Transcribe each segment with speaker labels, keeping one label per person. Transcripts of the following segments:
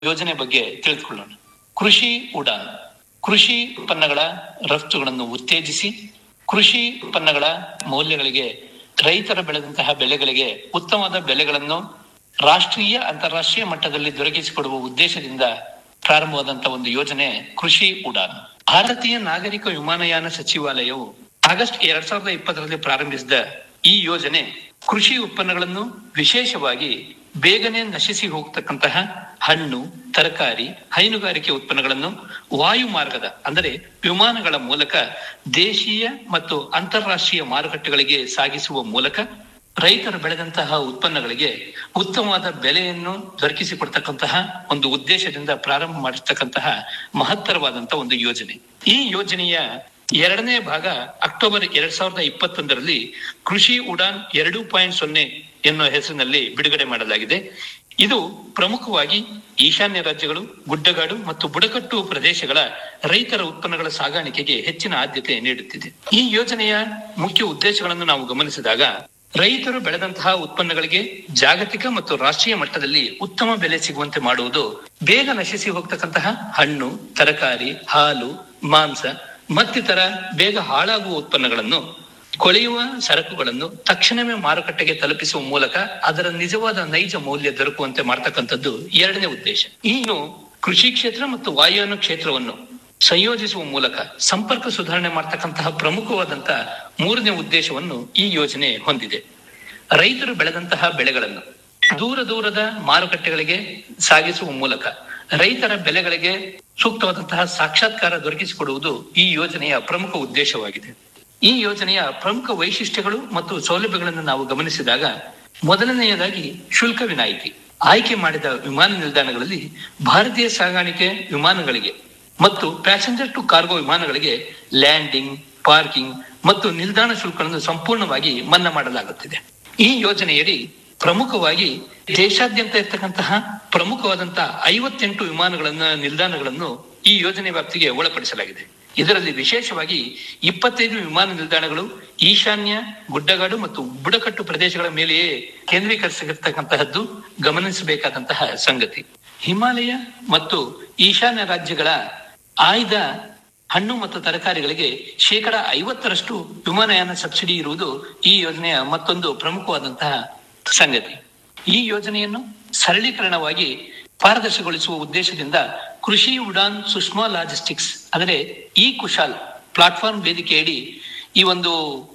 Speaker 1: ಯೋಜನೆ ಬಗ್ಗೆ ತಿಳಿದುಕೊಳ್ಳೋಣ ಕೃಷಿ ಉಡಾನ್ ಕೃಷಿ ಉತ್ಪನ್ನಗಳ ರಫ್ತುಗಳನ್ನು ಉತ್ತೇಜಿಸಿ ಕೃಷಿ ಉತ್ಪನ್ನಗಳ ಮೌಲ್ಯಗಳಿಗೆ ರೈತರ ಬೆಳೆದಂತಹ ಬೆಳೆಗಳಿಗೆ ಉತ್ತಮವಾದ ಬೆಲೆಗಳನ್ನು ರಾಷ್ಟ್ರೀಯ ಅಂತಾರಾಷ್ಟ್ರೀಯ ಮಟ್ಟದಲ್ಲಿ ದೊರಕಿಸಿಕೊಡುವ ಉದ್ದೇಶದಿಂದ ಪ್ರಾರಂಭವಾದಂತಹ ಒಂದು ಯೋಜನೆ ಕೃಷಿ ಉಡಾನ್ ಭಾರತೀಯ ನಾಗರಿಕ ವಿಮಾನಯಾನ ಸಚಿವಾಲಯವು ಆಗಸ್ಟ್ ಎರಡ್ ಸಾವಿರದ ಇಪ್ಪತ್ತರಲ್ಲಿ ಪ್ರಾರಂಭಿಸಿದ ಈ ಯೋಜನೆ ಕೃಷಿ ಉತ್ಪನ್ನಗಳನ್ನು ವಿಶೇಷವಾಗಿ ಬೇಗನೆ ನಶಿಸಿ ಹೋಗ್ತಕ್ಕಂತಹ ಹಣ್ಣು ತರಕಾರಿ ಹೈನುಗಾರಿಕೆ ಉತ್ಪನ್ನಗಳನ್ನು ವಾಯು ಮಾರ್ಗದ ಅಂದರೆ ವಿಮಾನಗಳ ಮೂಲಕ ದೇಶೀಯ ಮತ್ತು ಅಂತಾರಾಷ್ಟ್ರೀಯ ಮಾರುಕಟ್ಟೆಗಳಿಗೆ ಸಾಗಿಸುವ ಮೂಲಕ ರೈತರು ಬೆಳೆದಂತಹ ಉತ್ಪನ್ನಗಳಿಗೆ ಉತ್ತಮವಾದ ಬೆಲೆಯನ್ನು ದೊರಕಿಸಿಕೊಡ್ತಕ್ಕಂತಹ ಒಂದು ಉದ್ದೇಶದಿಂದ ಪ್ರಾರಂಭ ಮಾಡಿರ್ತಕ್ಕಂತಹ ಮಹತ್ತರವಾದಂತಹ ಒಂದು ಯೋಜನೆ ಈ ಯೋಜನೆಯ ಎರಡನೇ ಭಾಗ ಅಕ್ಟೋಬರ್ ಎರಡ್ ಸಾವಿರದ ಇಪ್ಪತ್ತೊಂದರಲ್ಲಿ ಕೃಷಿ ಉಡಾನ್ ಎರಡು ಪಾಯಿಂಟ್ ಸೊನ್ನೆ ಎನ್ನುವ ಹೆಸರಿನಲ್ಲಿ ಬಿಡುಗಡೆ ಮಾಡಲಾಗಿದೆ ಇದು ಪ್ರಮುಖವಾಗಿ ಈಶಾನ್ಯ ರಾಜ್ಯಗಳು ಗುಡ್ಡಗಾಡು ಮತ್ತು ಬುಡಕಟ್ಟು ಪ್ರದೇಶಗಳ ರೈತರ ಉತ್ಪನ್ನಗಳ ಸಾಗಾಣಿಕೆಗೆ ಹೆಚ್ಚಿನ ಆದ್ಯತೆ ನೀಡುತ್ತಿದೆ ಈ ಯೋಜನೆಯ ಮುಖ್ಯ ಉದ್ದೇಶಗಳನ್ನು ನಾವು ಗಮನಿಸಿದಾಗ ರೈತರು ಬೆಳೆದಂತಹ ಉತ್ಪನ್ನಗಳಿಗೆ ಜಾಗತಿಕ ಮತ್ತು ರಾಷ್ಟ್ರೀಯ ಮಟ್ಟದಲ್ಲಿ ಉತ್ತಮ ಬೆಲೆ ಸಿಗುವಂತೆ ಮಾಡುವುದು ಬೇಗ ನಶಿಸಿ ಹೋಗ್ತಕ್ಕಂತಹ ಹಣ್ಣು ತರಕಾರಿ ಹಾಲು ಮಾಂಸ ಮತ್ತಿತರ ಬೇಗ ಹಾಳಾಗುವ ಉತ್ಪನ್ನಗಳನ್ನು ಕೊಳೆಯುವ ಸರಕುಗಳನ್ನು ತಕ್ಷಣವೇ ಮಾರುಕಟ್ಟೆಗೆ ತಲುಪಿಸುವ ಮೂಲಕ ಅದರ ನಿಜವಾದ ನೈಜ ಮೌಲ್ಯ ದೊರಕುವಂತೆ ಮಾಡ್ತಕ್ಕಂಥದ್ದು ಎರಡನೇ ಉದ್ದೇಶ ಇನ್ನು ಕೃಷಿ ಕ್ಷೇತ್ರ ಮತ್ತು ವಾಯುಯಾನ ಕ್ಷೇತ್ರವನ್ನು ಸಂಯೋಜಿಸುವ ಮೂಲಕ ಸಂಪರ್ಕ ಸುಧಾರಣೆ ಮಾಡ್ತಕ್ಕಂತಹ ಪ್ರಮುಖವಾದಂತಹ ಮೂರನೇ ಉದ್ದೇಶವನ್ನು ಈ ಯೋಜನೆ ಹೊಂದಿದೆ ರೈತರು ಬೆಳೆದಂತಹ ಬೆಳೆಗಳನ್ನು ದೂರ ದೂರದ ಮಾರುಕಟ್ಟೆಗಳಿಗೆ ಸಾಗಿಸುವ ಮೂಲಕ ರೈತರ ಬೆಲೆಗಳಿಗೆ ಸೂಕ್ತವಾದಂತಹ ಸಾಕ್ಷಾತ್ಕಾರ ದೊರಕಿಸಿಕೊಡುವುದು ಈ ಯೋಜನೆಯ ಪ್ರಮುಖ ಉದ್ದೇಶವಾಗಿದೆ ಈ ಯೋಜನೆಯ ಪ್ರಮುಖ ವೈಶಿಷ್ಟ್ಯಗಳು ಮತ್ತು ಸೌಲಭ್ಯಗಳನ್ನು ನಾವು ಗಮನಿಸಿದಾಗ ಮೊದಲನೆಯದಾಗಿ ಶುಲ್ಕ ವಿನಾಯಿತಿ ಆಯ್ಕೆ ಮಾಡಿದ ವಿಮಾನ ನಿಲ್ದಾಣಗಳಲ್ಲಿ ಭಾರತೀಯ ಸಾಗಾಣಿಕೆ ವಿಮಾನಗಳಿಗೆ ಮತ್ತು ಪ್ಯಾಸೆಂಜರ್ ಟು ಕಾರ್ಗೋ ವಿಮಾನಗಳಿಗೆ ಲ್ಯಾಂಡಿಂಗ್ ಪಾರ್ಕಿಂಗ್ ಮತ್ತು ನಿಲ್ದಾಣ ಶುಲ್ಕಗಳನ್ನು ಸಂಪೂರ್ಣವಾಗಿ ಮನ್ನಾ ಮಾಡಲಾಗುತ್ತಿದೆ ಈ ಯೋಜನೆಯಡಿ ಪ್ರಮುಖವಾಗಿ ದೇಶಾದ್ಯಂತ ಇರ್ತಕ್ಕಂತಹ ಪ್ರಮುಖವಾದಂತಹ ಐವತ್ತೆಂಟು ವಿಮಾನಗಳನ್ನ ನಿಲ್ದಾಣಗಳನ್ನು ಈ ಯೋಜನೆ ವ್ಯಾಪ್ತಿಗೆ ಒಳಪಡಿಸಲಾಗಿದೆ ಇದರಲ್ಲಿ ವಿಶೇಷವಾಗಿ ಇಪ್ಪತ್ತೈದು ವಿಮಾನ ನಿಲ್ದಾಣಗಳು ಈಶಾನ್ಯ ಗುಡ್ಡಗಾಡು ಮತ್ತು ಬುಡಕಟ್ಟು ಪ್ರದೇಶಗಳ ಮೇಲೆಯೇ ಕೇಂದ್ರೀಕರಿಸಿರ್ತಕ್ಕಂತಹದ್ದು ಗಮನಿಸಬೇಕಾದಂತಹ ಸಂಗತಿ ಹಿಮಾಲಯ ಮತ್ತು ಈಶಾನ್ಯ ರಾಜ್ಯಗಳ ಆಯ್ದ ಹಣ್ಣು ಮತ್ತು ತರಕಾರಿಗಳಿಗೆ ಶೇಕಡ ಐವತ್ತರಷ್ಟು ವಿಮಾನಯಾನ ಸಬ್ಸಿಡಿ ಇರುವುದು ಈ ಯೋಜನೆಯ ಮತ್ತೊಂದು ಪ್ರಮುಖವಾದಂತಹ ಸಂಗತಿ ಈ ಯೋಜನೆಯನ್ನು ಸರಳೀಕರಣವಾಗಿ ಪಾರದರ್ಶಗೊಳಿಸುವ ಉದ್ದೇಶದಿಂದ ಕೃಷಿ ಉಡಾನ್ ಸುಷ್ಮಾ ಲಾಜಿಸ್ಟಿಕ್ಸ್ ಅಂದರೆ ಈ ಕುಶಾಲ್ ಪ್ಲಾಟ್ಫಾರ್ಮ್ ವೇದಿಕೆಯಡಿ ಈ ಒಂದು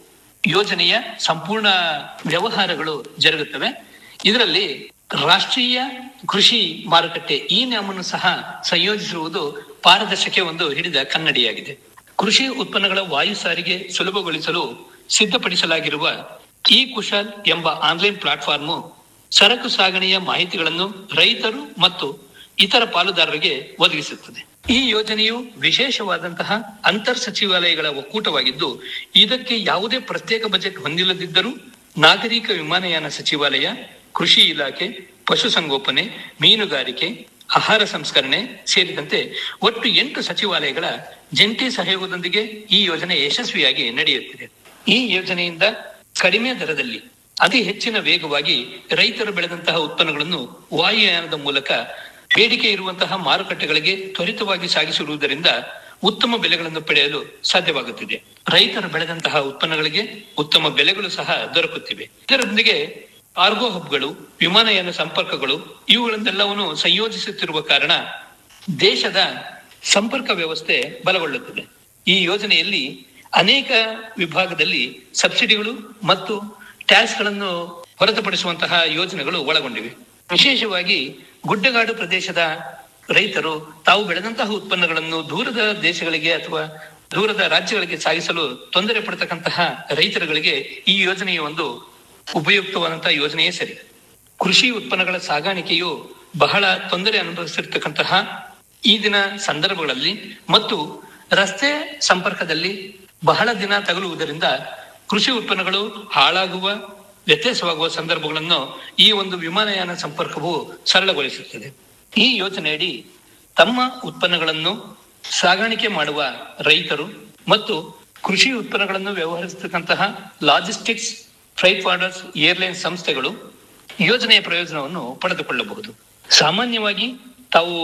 Speaker 1: ಯೋಜನೆಯ ಸಂಪೂರ್ಣ ವ್ಯವಹಾರಗಳು ಜರುಗುತ್ತವೆ ಇದರಲ್ಲಿ ರಾಷ್ಟ್ರೀಯ ಕೃಷಿ ಮಾರುಕಟ್ಟೆ ಈ ನಾಮನ್ನು ಸಹ ಸಂಯೋಜಿಸುವುದು ಪಾರದರ್ಶಕ್ಕೆ ಒಂದು ಹಿಡಿದ ಕನ್ನಡಿಯಾಗಿದೆ ಕೃಷಿ ಉತ್ಪನ್ನಗಳ ವಾಯು ಸಾರಿಗೆ ಸುಲಭಗೊಳಿಸಲು ಸಿದ್ಧಪಡಿಸಲಾಗಿರುವ ಈ ಕುಶಾಲ್ ಎಂಬ ಆನ್ಲೈನ್ ಪ್ಲಾಟ್ಫಾರ್ಮ್ ಸರಕು ಸಾಗಣೆಯ ಮಾಹಿತಿಗಳನ್ನು ರೈತರು ಮತ್ತು ಇತರ ಪಾಲುದಾರರಿಗೆ ಒದಗಿಸುತ್ತದೆ ಈ ಯೋಜನೆಯು ವಿಶೇಷವಾದಂತಹ ಅಂತರ್ ಸಚಿವಾಲಯಗಳ ಒಕ್ಕೂಟವಾಗಿದ್ದು ಇದಕ್ಕೆ ಯಾವುದೇ ಪ್ರತ್ಯೇಕ ಬಜೆಟ್ ಹೊಂದಿಲ್ಲದಿದ್ದರೂ ನಾಗರಿಕ ವಿಮಾನಯಾನ ಸಚಿವಾಲಯ ಕೃಷಿ ಇಲಾಖೆ ಪಶುಸಂಗೋಪನೆ ಮೀನುಗಾರಿಕೆ ಆಹಾರ ಸಂಸ್ಕರಣೆ ಸೇರಿದಂತೆ ಒಟ್ಟು ಎಂಟು ಸಚಿವಾಲಯಗಳ ಜಂಟಿ ಸಹಯೋಗದೊಂದಿಗೆ ಈ ಯೋಜನೆ ಯಶಸ್ವಿಯಾಗಿ ನಡೆಯುತ್ತಿದೆ ಈ ಯೋಜನೆಯಿಂದ ಕಡಿಮೆ ದರದಲ್ಲಿ ಅತಿ ಹೆಚ್ಚಿನ ವೇಗವಾಗಿ ರೈತರು ಬೆಳೆದಂತಹ ಉತ್ಪನ್ನಗಳನ್ನು ವಾಯುಯಾನದ ಮೂಲಕ ಬೇಡಿಕೆ ಇರುವಂತಹ ಮಾರುಕಟ್ಟೆಗಳಿಗೆ ತ್ವರಿತವಾಗಿ ಸಾಗಿಸಿರುವುದರಿಂದ ಉತ್ತಮ ಬೆಲೆಗಳನ್ನು ಪಡೆಯಲು ಸಾಧ್ಯವಾಗುತ್ತಿದೆ ರೈತರು ಬೆಳೆದಂತಹ ಉತ್ಪನ್ನಗಳಿಗೆ ಉತ್ತಮ ಬೆಲೆಗಳು ಸಹ ದೊರಕುತ್ತಿವೆ ಇದರೊಂದಿಗೆ ಕಾರ್ಗೋ ಹಬ್ಗಳು ವಿಮಾನಯಾನ ಸಂಪರ್ಕಗಳು ಇವುಗಳನ್ನೆಲ್ಲವನ್ನು ಸಂಯೋಜಿಸುತ್ತಿರುವ ಕಾರಣ ದೇಶದ ಸಂಪರ್ಕ ವ್ಯವಸ್ಥೆ ಬಲಗೊಳ್ಳುತ್ತದೆ ಈ ಯೋಜನೆಯಲ್ಲಿ ಅನೇಕ ವಿಭಾಗದಲ್ಲಿ ಸಬ್ಸಿಡಿಗಳು ಮತ್ತು ಟ್ಯಾಕ್ಸ್ ಗಳನ್ನು ಹೊರತುಪಡಿಸುವಂತಹ ಯೋಜನೆಗಳು ಒಳಗೊಂಡಿವೆ ವಿಶೇಷವಾಗಿ ಗುಡ್ಡಗಾಡು ಪ್ರದೇಶದ ರೈತರು ತಾವು ಬೆಳೆದಂತಹ ಉತ್ಪನ್ನಗಳನ್ನು ದೂರದ ದೇಶಗಳಿಗೆ ಅಥವಾ ದೂರದ ರಾಜ್ಯಗಳಿಗೆ ಸಾಗಿಸಲು ತೊಂದರೆ ಪಡತಕ್ಕಂತಹ ರೈತರುಗಳಿಗೆ ಈ ಯೋಜನೆಯ ಒಂದು ಉಪಯುಕ್ತವಾದಂತಹ ಯೋಜನೆಯೇ ಸರಿ ಕೃಷಿ ಉತ್ಪನ್ನಗಳ ಸಾಗಾಣಿಕೆಯು ಬಹಳ ತೊಂದರೆ ಅನುಭವಿಸಿರ್ತಕ್ಕಂತಹ ಈ ದಿನ ಸಂದರ್ಭಗಳಲ್ಲಿ ಮತ್ತು ರಸ್ತೆ ಸಂಪರ್ಕದಲ್ಲಿ ಬಹಳ ದಿನ ತಗಲುವುದರಿಂದ ಕೃಷಿ ಉತ್ಪನ್ನಗಳು ಹಾಳಾಗುವ ವ್ಯತ್ಯಾಸವಾಗುವ ಸಂದರ್ಭಗಳನ್ನು ಈ ಒಂದು ವಿಮಾನಯಾನ ಸಂಪರ್ಕವು ಸರಳಗೊಳಿಸುತ್ತದೆ ಈ ಯೋಜನೆಯಡಿ ತಮ್ಮ ಉತ್ಪನ್ನಗಳನ್ನು ಸಾಗಾಣಿಕೆ ಮಾಡುವ ರೈತರು ಮತ್ತು ಕೃಷಿ ಉತ್ಪನ್ನಗಳನ್ನು ವ್ಯವಹರಿಸತಕ್ಕಂತಹ ಲಾಜಿಸ್ಟಿಕ್ಸ್ ಫ್ರೈಟ್ ಫಾರ್ಡರ್ಸ್ ಏರ್ಲೈನ್ ಸಂಸ್ಥೆಗಳು ಯೋಜನೆಯ ಪ್ರಯೋಜನವನ್ನು ಪಡೆದುಕೊಳ್ಳಬಹುದು ಸಾಮಾನ್ಯವಾಗಿ ತಾವು